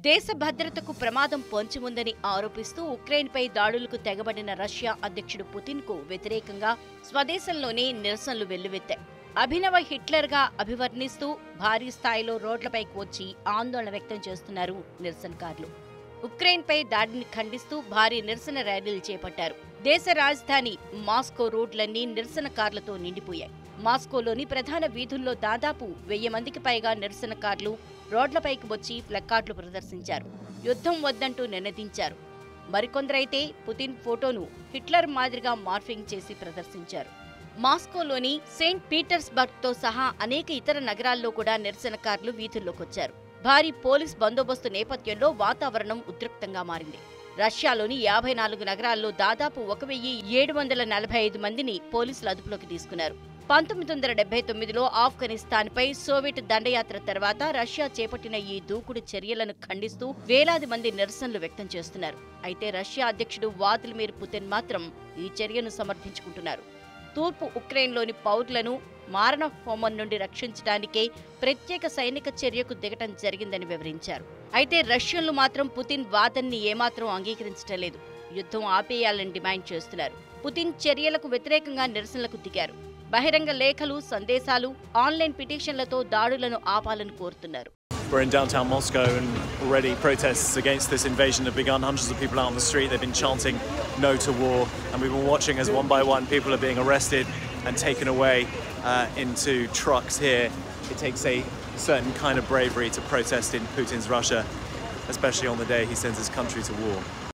దేశ భద్రతకు ప్రమాదం పొంచి ఉందని ఆరోపిస్తూ ఉక్రెయిన్పై దాడులకు తెగబడిన రష్యా అధ్యక్షుడు పుతిన్కు వ్యతిరేకంగా స్వదేశంలోనే నిరసనలు వెల్లువెత్తాయి అభినవ హిట్లర్గా అభివర్ణిస్తూ భారీ స్థాయిలో రోడ్లపైకి వచ్చి ఆందోళన వ్యక్తం చేస్తున్నారు నిరసనకారులు ఉక్రెయిన్పై దాడిని ఖండిస్తూ భారీ నిరసన ర్యాలీలు చేపట్టారు దేశ రాజధాని మాస్కో రోడ్లన్నీ నిరసనకారులతో నిండిపోయాయి మాస్కోలోని ప్రధాన వీధుల్లో దాదాపు వెయ్యి మందికి పైగా నిరసనకారులు రోడ్లపైకి వచ్చి ప్లకార్డులు ప్రదర్శించారు యుద్ధం వద్దంటూ నినదించారు మరికొందరైతే పుతిన్ ఫోటోను హిట్లర్ మాదిరిగా మార్ఫింగ్ చేసి ప్రదర్శించారు మాస్కోలోని సెయింట్ పీటర్స్బర్గ్తో సహా అనేక ఇతర నగరాల్లో కూడా నిరసనకారులు వీధుల్లోకొచ్చారు భారీ పోలీస్ బందోబస్తు నేపథ్యంలో వాతావరణం ఉద్రిక్తంగా మారింది రష్యాలోని యాభై నాలుగు నగరాల్లో దాదాపు ఒక వెయ్యి ఏడు వందల నలభై ఐదు మందిని పోలీసులు అదుపులోకి తీసుకున్నారు పంతొమ్మిది వందల డెబ్బై తొమ్మిదిలో ఆఫ్ఘనిస్తాన్పై సోవియట్ దండయాత్ర తర్వాత రష్యా చేపట్టిన ఈ దూకుడు చర్యలను ఖండిస్తూ వేలాది మంది నిరసనలు వ్యక్తం చేస్తున్నారు అయితే రష్యా అధ్యక్షుడు వ్లాదిమిర్ పుతిన్ మాత్రం ఈ చర్యను సమర్థించుకుంటున్నారు తూర్పు ఉక్రెయిన్లోని పౌరులను మారణ హోమం నుండి రక్షించడానికే ప్రత్యేక సైనిక చర్యకు దిగటం జరిగిందని వివరించారు అయితే రష్యన్లు మాత్రం పుతిన్ వాదన్ని ఏమాత్రం అంగీకరించడం లేదు యుద్ధం ఆపేయాలని డిమాండ్ చేస్తున్నారు పుతిన్ చర్యలకు వ్యతిరేకంగా నిరసనలకు దిగారు బహిరంగ లేఖలు సందేశాలు ఆన్లైన్ పిటిషన్లతో దాడులను ఆపాలని కోరుతున్నారు We're in downtown Moscow and already protests against this invasion have begun. Hundreds of people out on the street, they've been chanting no to war. And we've been watching as one by one people are being arrested and taken away uh, into trucks here. It takes a certain kind of bravery to protest in Putin's Russia, especially on the day he sends his country to war.